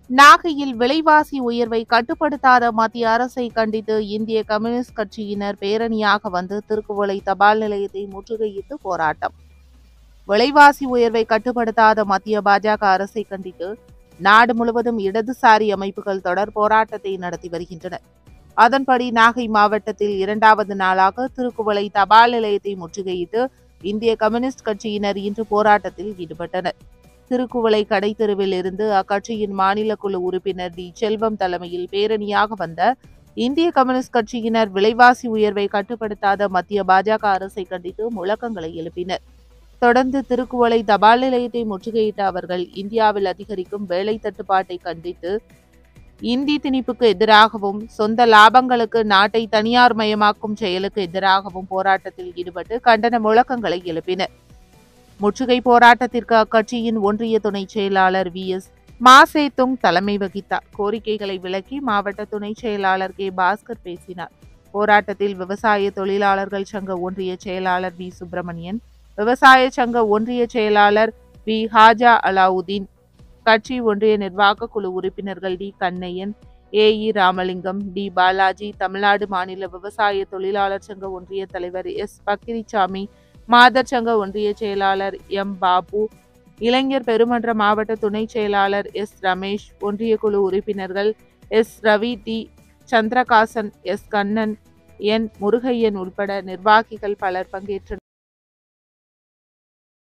நாகையில் விலைவாசி உயர்வை கட்டுப்படுத்தாத மத்திய அரசை கண்டித்து இந்திய கம்யூனிஸ்ட் கட்சியினர் பேரணியாக வந்து திருக்குவளை தபால் நிலையத்தை முற்றுகையிட்டு போராட்டம் விலைவாசி உயர்வை கட்டுப்படுத்தாத மத்திய பாஜக அரசை கண்டித்து நாடு முழுவதும் இடதுசாரி அமைப்புகள் தொடர் போராட்டத்தை நடத்தி வருகின்றன அதன்படி நாகை மாவட்டத்தில் இரண்டாவது நாளாக திருக்குவளை தபால் நிலையத்தை முற்றுகையிட்டு இந்திய கம்யூனிஸ்ட் கட்சியினர் இன்று போராட்டத்தில் ஈடுபட்டனர் திருக்குவளை கடைத்தெருவில் இருந்து அக்கட்சியின் மாநில குழு உறுப்பினர் டி செல்வம் தலைமையில் பேரணியாக வந்த இந்திய கம்யூனிஸ்ட் கட்சியினர் விலைவாசி உயர்வை கட்டுப்படுத்தாத மத்திய பாஜக அரசை கண்டித்து முழக்கங்களை எழுப்பினர் தொடர்ந்து திருக்குவளை தபால் நிலையத்தை முற்றுகையிட்ட அவர்கள் இந்தியாவில் அதிகரிக்கும் வேலை தட்டுப்பாட்டை கண்டித்து இந்தி திணிப்புக்கு எதிராகவும் சொந்த லாபங்களுக்கு நாட்டை தனியார் மயமாக்கும் செயலுக்கு எதிராகவும் போராட்டத்தில் ஈடுபட்டு கண்டன முழக்கங்களை எழுப்பினர் முற்றுகை போராட்டத்திற்கு அக்கட்சியின் ஒன்றிய துணை செயலாளர் வி எஸ் மாசேதுங் தலைமை வகித்தார் கோரிக்கைகளை விளக்கி மாவட்ட துணை செயலாளர் கே பாஸ்கர் பேசினார் போராட்டத்தில் விவசாய தொழிலாளர்கள் சங்க ஒன்றிய செயலாளர் வி சுப்பிரமணியன் விவசாய சங்க ஒன்றிய செயலாளர் வி ஹாஜா அலாவுதீன் கட்சி ஒன்றிய நிர்வாக குழு உறுப்பினர்கள் T Kannaiyan A E Ramalingam T Balaji Tamil Nadu மாநில விவசாய தொழிலாளர் சங்க ஒன்றிய தலைவர் எஸ் பக்கிரிசாமி மாதர் சங்க ஒன்றிய செயலாளர் எம் பாபு இளைஞர் பெருமன்ற மாவட்ட துணை செயலாளர் எஸ் ரமேஷ் ஒன்றிய குழு உறுப்பினர்கள் S Ravi T Chandrakasan S Kannan N Murugaiyan உட்பட நிர்வாகிகள் பலர் பங்கேற்றனர்